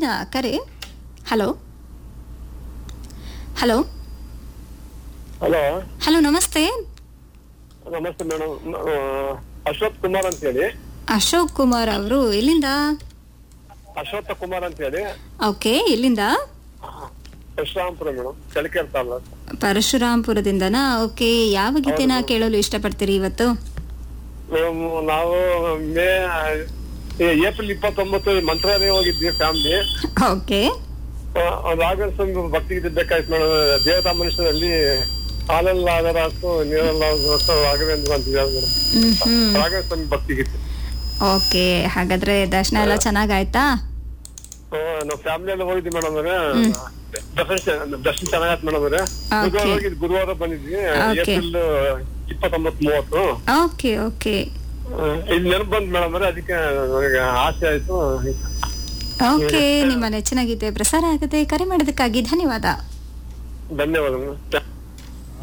ಮುಂದಿನ ಕರೆ hello hello hello hello ನಮಸ್ತೆ ನಮಸ್ತೆ ಮೇಡಮ್ ಅಶ್ವಥ್ ಕುಮಾರ್ ಅಂತ ಹೇಳಿ ಅಶೋಕ್ ಕುಮಾರ್ ಅವರು ಎಲ್ಲಿಂದ ಅಶ್ವತ್ಥ ಕುಮಾರ್ ಅಂತ ಹೇಳಿ ಓಕೆ ಎಲ್ಲಿಂದ ಪರಶುರಾಮಪುರ ಮೇಡಮ್ ಚಳಿಕೆರೆ ತಾಲೂಕು ಪರಶುರಾಂಪುರದಿಂದನಾ ಓಕೆ ಯಾವ ಗೀತೆನ ಕೇಳಲು ಇಷ್ಟಪಡ್ತೀರಿ ಇವತ್ತು ಮೇಡಮ್ ನಾವು ಮೇ ಏ, ಏಪ್ರಿಲ್ ಇಪ್ಪತ್ತೊಂಬತ್ತು ಮಂತ್ರಾಲಯ ಹೋಗಿದ್ವಿ ಫ್ಯಾಮಿಲಿ ಓಕೆ ರಾಘವೇಂದ್ರ ಸ್ವಾಮಿ ಭಕ್ತಿ ಗೀತೆ ಬೇಕಾಯ್ತು ಮೇಡಮ್ ದೇವತಾ ಮನುಷ್ಯರಲ್ಲಿ ಹಾಲಲ್ಲ ಆದರಾಸು ನೀರಲ್ಲ ಆದರಾಸು ರಾಘವೇಂದ್ರ ಅಂತ ಹೇಳಿ ಮೇಡಮ್ ಹ್ಮ್ ಹ್ಮ್ ರಾಘವೇಂದ್ರ ಸ್ವಾಮಿ ಭಕ್ತಿ ಗೀತೆ ಓಕೆ ಹಾಗಾದ್ರೆ ದರ್ಶನ ಎಲ್ಲ ಚೆನ್ನಾಗಾಯ್ತಾ ಆ, ನಾವು ಫ್ಯಾಮಿಲಿ ಎಲ್ಲ ಹೋಗಿದ್ವಿ ಮೇಡಮ್ ಅವರೇ ದರ್ಶನ ದರ್ಶನ ಚೆನ್ನಾಗಾಯ್ತು ಮೇಡಮ್ ಅವರೇ Okay. ಗುರುವಾರ ಹೋಗಿದ್ವಿ ಗುರುವಾರ ಬಂದಿದ್ವಿ Okay. ಏಪ್ರಿಲ್ ಇಪ್ಪತ್ತೊಂಬತ್ತು ಮೂವತ್ತು ಓಕೆ ಓಕೆ ಆ, ಇಲ್ಲಿ ನೆನಪು ಬಂತು ಮೇಡಮ್ ಅವರೇ ಅದಕ್ಕೆ ನನಗೆ ಆಸೆ ಆಯ್ತು ಓಕೆ ನಿಮ್ಮ ನೆಚ್ಚಿನ ಗೀತೆ ಪ್ರಸಾರ ಆಗುತ್ತೆ ಕರೆ ಮಾಡೋದಕ್ಕಾಗಿ ಧನ್ಯವಾದ ಧನ್ಯವಾದ